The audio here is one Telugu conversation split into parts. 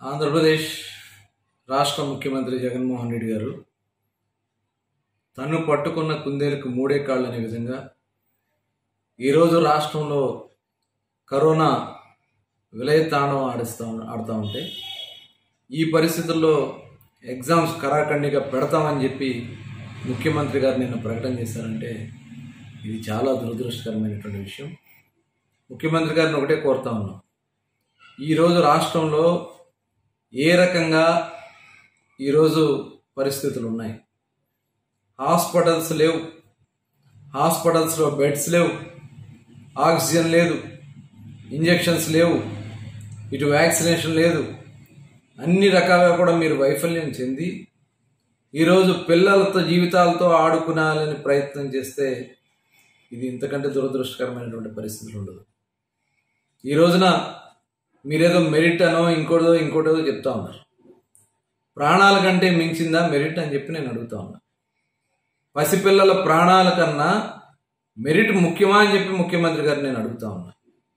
ఆంధ్రప్రదేశ్ రాష్ట్ర ముఖ్యమంత్రి జగన్మోహన్ రెడ్డి గారు తను పట్టుకున్న కుందేలకు మూడే కాళ్ళు అనే విధంగా ఈరోజు రాష్ట్రంలో కరోనా విలయతాండవం ఆడిస్తా ఆడుతూ ఉంటే ఈ పరిస్థితుల్లో ఎగ్జామ్స్ కరాఖండిగా పెడతామని చెప్పి ముఖ్యమంత్రి గారు నిన్న ప్రకటన చేశారంటే ఇది చాలా దురదృష్టకరమైనటువంటి విషయం ముఖ్యమంత్రి గారిని ఒకటే కోరుతా ఉన్నాం ఈరోజు రాష్ట్రంలో ఏ రకంగా ఈరోజు పరిస్థితులు ఉన్నాయి హాస్పిటల్స్ లేవు హాస్పిటల్స్లో బెడ్స్ లేవు ఆక్సిజన్ లేదు ఇంజెక్షన్స్ లేవు ఇటు వ్యాక్సినేషన్ లేదు అన్ని రకాలుగా కూడా మీరు వైఫల్యం చెంది ఈరోజు పిల్లలతో జీవితాలతో ఆడుకునాలని ప్రయత్నం చేస్తే ఇది ఇంతకంటే దురదృష్టకరమైనటువంటి పరిస్థితులు ఉండదు ఈ రోజున మీరేదో మెరిట్ అనో ఇంకోటో ఇంకోటో చెప్తా ఉన్నారు ప్రాణాల కంటే మించిందా మెరిట్ అని చెప్పి నేను అడుగుతా ఉన్నా పసిపిల్లల ప్రాణాల కన్నా మెరిట్ ముఖ్యమా అని చెప్పి ముఖ్యమంత్రి గారు నేను అడుగుతా ఉన్నా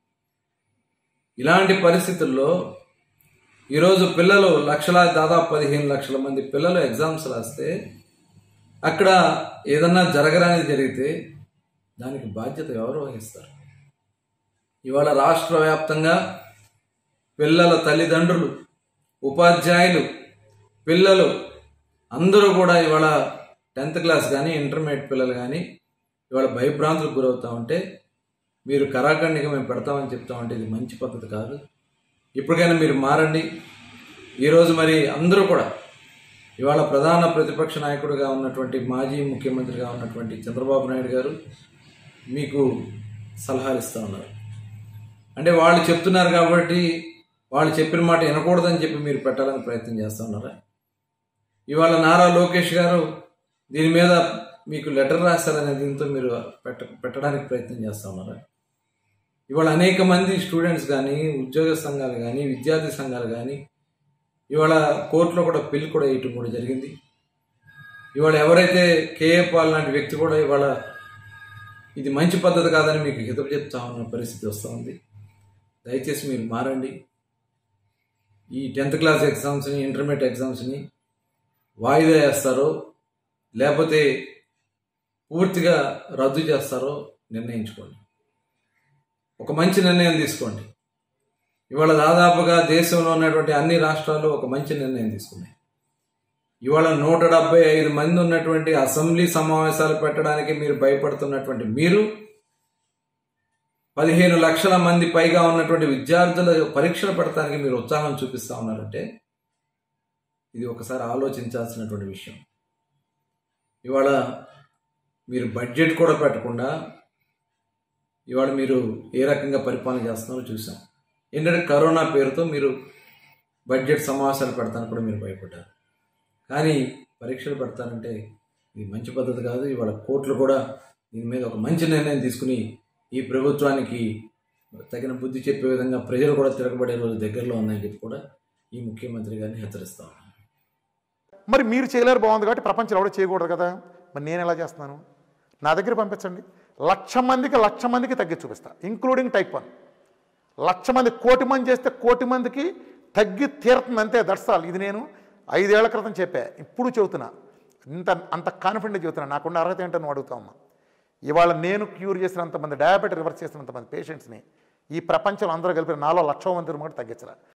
ఇలాంటి పరిస్థితుల్లో ఈరోజు పిల్లలు లక్షల దాదాపు పదిహేను లక్షల మంది పిల్లలు ఎగ్జామ్స్ రాస్తే అక్కడ ఏదన్నా జరగరానిది జరిగితే దానికి బాధ్యత ఎవరు వహిస్తారు ఇవాళ రాష్ట్ర వ్యాప్తంగా పిల్లల తల్లిదండ్రులు ఉపాధ్యాయులు పిల్లలు అందరూ కూడా ఇవాళ టెన్త్ క్లాస్ కానీ ఇంటర్మీడియట్ పిల్లలు కానీ ఇవాళ భయభ్రాంతులకు గురవుతా ఉంటే మీరు కరాఖండిగా మేము పెడతామని చెప్తామంటే ఇది మంచి పద్ధతి కాదు ఇప్పటికైనా మీరు మారండి ఈరోజు మరి అందరూ కూడా ఇవాళ ప్రధాన ప్రతిపక్ష నాయకుడిగా ఉన్నటువంటి మాజీ ముఖ్యమంత్రిగా ఉన్నటువంటి చంద్రబాబు నాయుడు గారు మీకు సలహాలు ఇస్తూ ఉన్నారు అంటే వాళ్ళు చెప్తున్నారు కాబట్టి వాళ్ళు చెప్పిన మాట వినకూడదని చెప్పి మీరు పెట్టాలని ప్రయత్నం చేస్తూ ఉన్నారా ఇవాళ నారా లోకేష్ గారు దీని మీద మీకు లెటర్ రాస్తారనే దీంతో మీరు పెట్ట పెట్టడానికి ప్రయత్నం చేస్తూ ఉన్నారా ఇవాళ అనేక మంది స్టూడెంట్స్ కానీ ఉద్యోగ సంఘాలు కానీ విద్యార్థి సంఘాలు కానీ ఇవాళ కోర్టులో కూడా పెళ్లి కూడా వేయటం కూడా జరిగింది ఇవాళ ఎవరైతే కేఏ పాల్ లాంటి వ్యక్తి కూడా ఇవాళ ఇది మంచి పద్ధతి కాదని మీకు హితపు చెప్తా ఉన్న పరిస్థితి వస్తూ ఉంది దయచేసి మీరు మారండి ఈ టెన్త్ క్లాస్ ఎగ్జామ్స్ని ఇంటర్మీడియట్ ఎగ్జామ్స్ని వాయిదా వేస్తారో లేకపోతే పూర్తిగా రద్దు చేస్తారో నిర్ణయించుకోండి ఒక మంచి నిర్ణయం తీసుకోండి ఇవాళ దాదాపుగా దేశంలో ఉన్నటువంటి అన్ని రాష్ట్రాలు ఒక మంచి నిర్ణయం తీసుకున్నాయి ఇవాళ నూట డెబ్బై ఐదు మంది ఉన్నటువంటి అసెంబ్లీ సమావేశాలు పెట్టడానికి మీరు భయపడుతున్నటువంటి మీరు పదిహేను లక్షల మంది పైగా ఉన్నటువంటి విద్యార్థుల పరీక్షలు పెడతానికి మీరు ఉత్సాహం చూపిస్తా ఉన్నారంటే ఇది ఒకసారి ఆలోచించాల్సినటువంటి విషయం ఇవాళ మీరు బడ్జెట్ కూడా పెట్టకుండా ఇవాళ మీరు ఏ రకంగా పరిపాలన చేస్తున్నారో చూసాం ఏంటంటే కరోనా పేరుతో మీరు బడ్జెట్ సమావేశాలు పెడతానికి కూడా మీరు భయపడ్డారు కానీ పరీక్షలు పెడతానంటే ఇది మంచి పద్ధతి కాదు ఇవాళ కోర్టులు కూడా దీని మీద ఒక మంచి నిర్ణయం తీసుకుని ఈ ప్రభుత్వానికి తగిన బుద్ధి చెప్పే విధంగా ప్రజలు కూడా తిరగబడే రోజు దగ్గరలో ఉందని చెప్పి కూడా ఈ ముఖ్యమంత్రి గారిని హెచ్చరిస్తా ఉన్నాను మరి మీరు చేయలేరు బాగుంది కాబట్టి ప్రపంచంలో ఎవడో చేయకూడదు కదా మరి నేను ఎలా చేస్తున్నాను నా దగ్గర పంపించండి లక్ష మందికి లక్ష మందికి తగ్గి చూపిస్తా ఇంక్లూడింగ్ టైప్ వన్ లక్ష మంది కోటి మంది చేస్తే కోటి మందికి తగ్గి తీరుతుంది అంతే దట్సాల్ ఇది నేను ఐదేళ్ల క్రితం చెప్పా ఇప్పుడు చెబుతున్నా ఇంత అంత కాన్ఫిడెంట్ చెబుతున్నా నాకున్న అర్హత ఏంటో నువ్వు అడుగుతావమ్మా ఇవాళ నేను క్యూర్ చేసినంతమంది డయాబెటీ రివర్స్ చేసినంతమంది పేషెంట్స్ని ఈ ప్రపంచంలో అందరూ కలిపి నాలో లక్ష మంది కూడా తగ్గించరా